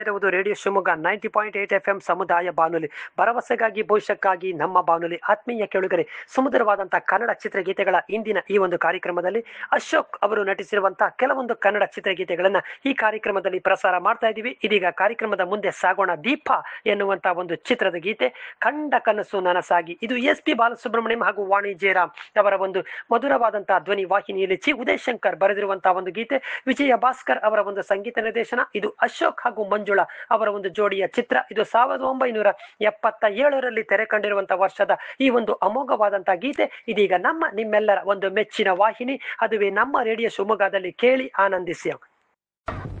ಇರುವುದು radio Shivamogga ninety point eight F M ಸಮುದಾಯ ಬಾನುಲಿ ಭರವಸೆಗಾಗಿ ಭವಿಷ್ಯಕ್ಕಾಗಿ ನಮ್ಮ ಬಾನುಲಿ ಆತ್ಮೀಯ ಕೇಳುಗರೆ ಸುಮಧುರವಾದಂತಹ ಕನ್ನಡ ಚಿತ್ರಗೀತೆಗಳ ಇಂದಿನ ಈ ಒಂದು ಕಾರ್ಯಕ್ರಮದಲ್ಲಿ ಅಶೋಕ್ ಅವರು ನಟಿಸಿರುವಂತಹ ಕೆಲವೊಂದು ಕನ್ನಡ ಚಿತ್ರಗೀತೆಗಳನ್ನ ಈ ಕಾರ್ಯಕ್ರಮದಲ್ಲಿ ಪ್ರಸಾರ ಮಾಡ್ತಾ ಇದ್ದೀವಿ ಇದೀಗ ಕಾರ್ಯಕ್ರಮದ ಮುಂದೆ ಸಾಗೋಣ ದೀಪ ಎನ್ನುವಂತಹ ಒಂದು ಚಿತ್ರದ ಗೀತೆ ಕಂಡ ಕನಸು ನನಸಾಗಿ ಇದು ಎಸ್ ಪಿ ಬಾಲಸುಬ್ರಹ್ಮಣ್ಯಂ ಹಾಗೂ ವಾಣಿ ಜಯರಾಮ್ ಅವರ ಒಂದು ಮಧುರವಾದಂತಹ ಧ್ವನಿ ವಾಹಿನಿಯಲ್ಲಿ ಚಿ ಉದಯ್ ಶಂಕರ್ ಬರೆದಿರುವಂತಹ ಒಂದು ಗೀತೆ ವಿಜಯ ಭಾಸ್ಕರ್ ಅವರ ಒಂದು ಸಂಗೀತ ನಿರ್ದೇಶನ ಇದು ಅಶೋಕ್ ಹಾಗೂ ಮಂಜುಳಾ ಅವರ ಒಂದು ಜೋಡಿಯ ಚಿತ್ರ ಇದು ಸಾವಿರದ ಒಂಬೈನೂರ ಎಪ್ಪತ್ತ ಏಳರಲ್ಲಿ ತೆರೆ ಕಂಡಿರುವಂತಹ ವರ್ಷದ ಈ ಒಂದು ಅಮೋಘವಾದಂತಹ ಗೀತೆ ಇದೀಗ ನಮ್ಮ ನಿಮ್ಮೆಲ್ಲರ ಒಂದು ಮೆಚ್ಚಿನ ವಾಹಿನಿ ಅದುವೇ ನಮ್ಮ ರೇಡಿಯೋ ಶಿವಮೊಗ್ಗದಲ್ಲಿ ಕೇಳಿ ಆನಂದಿಸಿ